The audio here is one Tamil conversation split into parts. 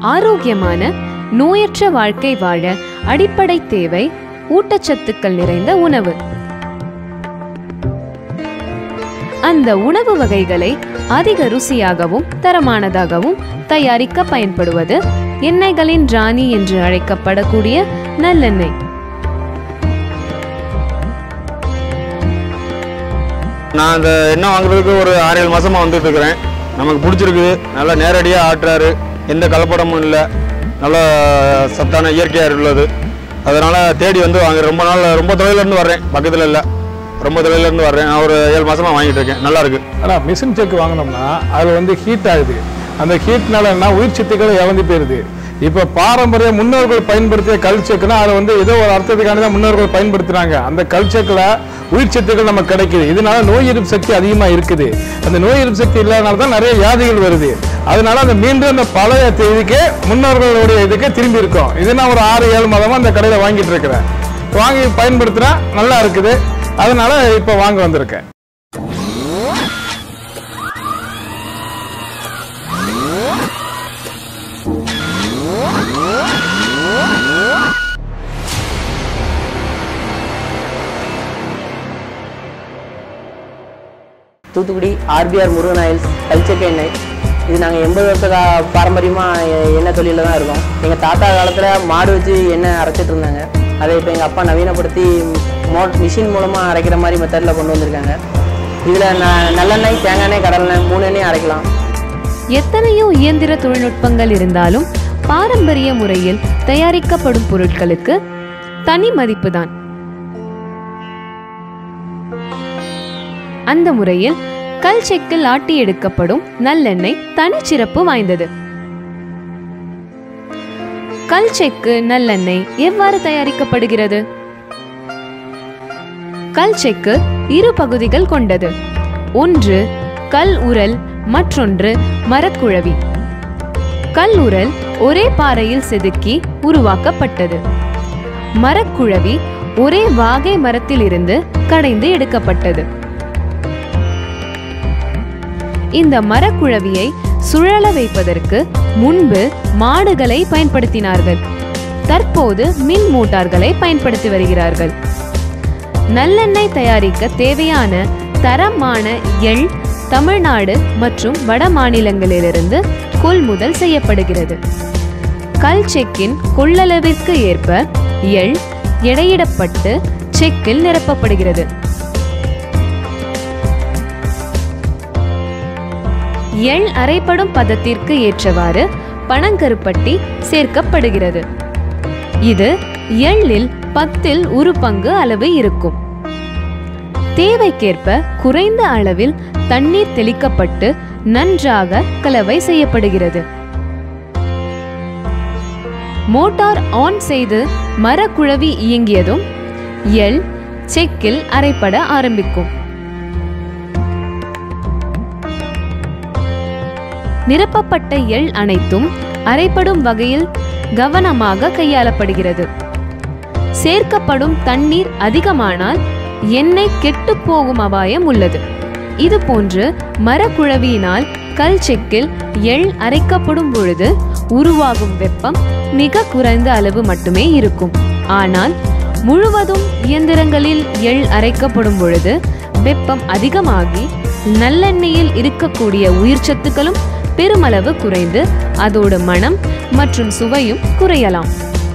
ஆரோக்கியமான நோயற்ற வாழ்க்கை வாழ அடிப்படை தேவை ஊட்டச்சத்துக்கள் நிறைந்த உணவு அந்த உணவு வகைகளை அதிக ருசியாகவும் தரமானதாகவும் தயாரிக்க பயன்படுவது எண்ணெய்களின் ராணி என்று அழைக்கப்படக்கூடிய நல்லெண்ணெய் நான் இந்த எண்ணெய் வாங்குறதுக்கு ஒரு ஆறு ஏழு மாசமா வந்துட்டு இருக்கிறேன் நமக்கு பிடிச்சிருக்குது நல்லா நேரடியாக ஆட்டுறாரு எந்த கலப்படமும் இல்லை நல்ல சத்தான இயற்கையாக உள்ளது அதனால தேடி வந்து வாங்க ரொம்ப நாள் ரொம்ப தொலைல இருந்து வர்றேன் பக்கத்தில் இல்லை ரொம்ப தொலைல இருந்து வர்றேன் நான் ஒரு ஏழு மாசமா வாங்கிட்டு இருக்கேன் நல்லா இருக்கு ஆனால் மிஷின் செக் வாங்கினோம்னா அது வந்து ஹீட் ஆகுது அந்த ஹீட்னால என்ன உயிர் சத்துக்கள் இழந்து போயிருது இப்போ பாரம்பரிய முன்னோர்கள் பயன்படுத்திய கல் செக்குனா அதை வந்து ஏதோ ஒரு அர்த்தத்துக்கான தான் முன்னோர்கள் பயன்படுத்துறாங்க அந்த கல் செக்கில் உயிர் சத்துக்கள் நமக்கு கிடைக்குது இதனால நோய் எதிர்ப்பு சக்தி அதிகமாக இருக்குது அந்த நோய் எதிர்ப்பு சக்தி இல்லாதனால தான் நிறைய வியாதிகள் வருது அதனால அந்த மீண்டும் அந்த பழைய இதுக்கு முன்னோர்களுடைய இதுக்கு திரும்பி இருக்கோம் இது நான் ஒரு ஆறு ஏழு மாதமா அந்த கடையில் வாங்கிட்டு இருக்கிறேன் வாங்கி பயன்படுத்தினா நல்லா இருக்குது அதனால இப்போ வாங்க வந்திருக்கேன் தூத்துக்குடி ஆர்பிஆர் முருகன் ஆயில்ஸ் கல்ச்சக்க எண்ணெய் இது நாங்கள் எண்பது வருஷ கா பாரம்பரியமாக எண்ணெய் தொழிலில் தான் இருக்கோம் எங்கள் தாத்தா காலத்தில் மாடு வச்சு எண்ணெய் அரைச்சிட்டு இருந்தாங்க அதை இப்போ எங்கள் அப்பா நவீனப்படுத்தி மோ மிஷின் மூலமாக அரைக்கிற மாதிரி மெத்தடில் கொண்டு வந்திருக்காங்க இதில் ந நல்லெண்ணெய் தேங்காய் எண்ணெய் கடலெண்ணெய் மூணு எண்ணெய் அரைக்கலாம் எத்தனையோ இயந்திர தொழில்நுட்பங்கள் இருந்தாலும் பாரம்பரிய முறையில் தயாரிக்கப்படும் பொருட்களுக்கு தனி மதிப்புதான் அந்த முறையில் கல் செக்கில் ஆட்டி எடுக்கப்படும் நல்லெண்ணெய் தனிச்சிறப்பு வாய்ந்தது கல் செக்கு நல்லெண்ணெய் எவ்வாறு தயாரிக்கப்படுகிறது கல் செக்கு இரு பகுதிகள் கொண்டது ஒன்று கல் உரல் மற்றொன்று மரக்குழவி கல் உரல் ஒரே பாறையில் செதுக்கி உருவாக்கப்பட்டது மரக்குழவி ஒரே வாகை மரத்திலிருந்து கடைந்து எடுக்கப்பட்டது இந்த மரக்குழவியை சுழல வைப்பதற்கு முன்பு மாடுகளை பயன்படுத்தினார்கள் தற்போது மின் மோட்டார்களை பயன்படுத்தி வருகிறார்கள் நல்லெண்ணெய் தயாரிக்க தேவையான தரமான எள் தமிழ்நாடு மற்றும் வட மாநிலங்களிலிருந்து கொள்முதல் செய்யப்படுகிறது கல் செக்கின் கொள்ளளவிற்கு ஏற்ப எள் எடையிடப்பட்டு செக்கில் நிரப்பப்படுகிறது எள் அரைப்படும் பதத்திற்கு ஏற்றவாறு பனங்கருப்பட்டி சேர்க்கப்படுகிறது இது எள்ளில் பத்தில் ஒரு பங்கு அளவு இருக்கும் தேவைக்கேற்ப குறைந்த அளவில் தண்ணீர் தெளிக்கப்பட்டு நன்றாக கலவை செய்யப்படுகிறது மோட்டார் ஆன் செய்து மரக்குழவி இயங்கியதும் எள் செக்கில் அரைப்பட ஆரம்பிக்கும் நிரப்பப்பட்ட எள் அனைத்தும் அரைப்படும் வகையில் கவனமாக கையாளப்படுகிறது சேர்க்கப்படும் தண்ணீர் அதிகமானால் எண்ணெய் கெட்டுப் போகும் அபாயம் உள்ளது இது போன்று மரக்குழவியினால் கல் செக்கில் எள் அரைக்கப்படும் பொழுது உருவாகும் வெப்பம் மிக குறைந்த அளவு மட்டுமே இருக்கும் ஆனால் முழுவதும் இயந்திரங்களில் எள் அரைக்கப்படும் பொழுது வெப்பம் அதிகமாகி நல்லெண்ணெயில் இருக்கக்கூடிய உயிர்ச்சத்துக்களும் பெருமளவு குறைந்து அதோடு மனம் மற்றும் சுவையும் குறையலாம்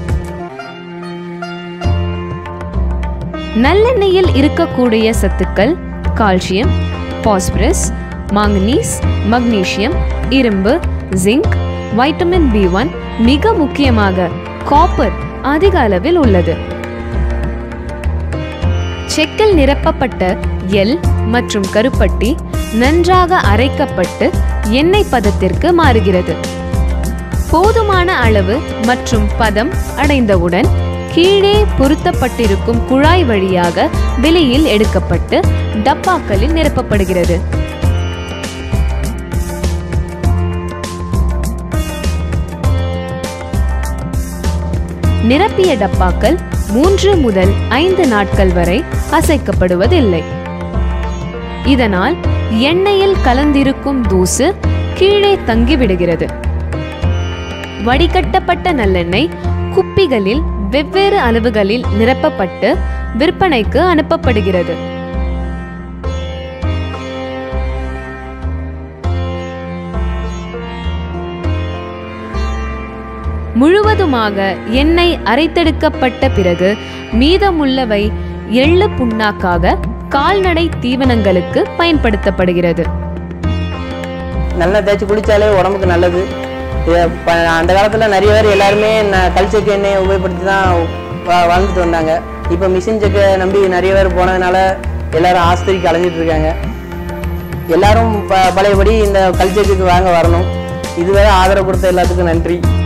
நல்லெண்ணெயில் இருக்கக்கூடிய சத்துக்கள் கால்சியம் பாஸ்பரஸ் மாங்கனீஸ் மக்னீசியம் இரும்பு ஜிங்க் வைட்டமின் பி ஒன் மிக முக்கியமாக காப்பர் அதிக அளவில் உள்ளது செக்கில் நிரப்பப்பட்ட எல் மற்றும் கருப்பட்டி நன்றாக அரைக்கப்பட்டு எண்ணெய் பதத்திற்கு மாறுகிறது போதுமான அளவு மற்றும் பதம் அடைந்தவுடன் கீழே பொருத்தப்பட்டிருக்கும் குழாய் வழியாக வெளியில் எடுக்கப்பட்டு டப்பாக்களில் நிரப்பப்படுகிறது நிரப்பிய டப்பாக்கள் மூன்று முதல் ஐந்து நாட்கள் வரை அசைக்கப்படுவதில்லை இதனால் எண்ணெயில் கலந்திருக்கும் தூசு கீழே தங்கிவிடுகிறது வடிகட்டப்பட்ட நல்லெண்ணெய் குப்பிகளில் வெவ்வேறு அளவுகளில் நிரப்பப்பட்டு விற்பனைக்கு அனுப்பப்படுகிறது முழுவதுமாக எண்ணெய் அரைத்தெடுக்கப்பட்ட பிறகு மீதமுள்ளவை எள்ளு புண்ணாக்காக கால்நடை தீவனங்களுக்கு பயன்படுத்தப்படுகிறது நல்லா தேய்ச்சி குளிச்சாலே உடம்புக்கு நல்லது இதை ப- அந்த காலத்தில் நிறைய பேர் எல்லாருமே ந- கல் செக்கு எண்ணெயை உபயோகப்படுத்தி தான் வா- வாழ்ந்துட்டு வந்தாங்க இப்போ மிஷின் செக்கை நம்பி நிறைய பேர் போனதுனால எல்லாரும் ஆஸ்பத்திரிக்கு அலைஞ்சிட்டு இருக்காங்க எல்லாரும் ப பழையபடி இந்த கல் செக்குக்கு வாங்க வரணும் இதுவரை ஆதரவு கொடுத்த எல்லாத்துக்கும் நன்றி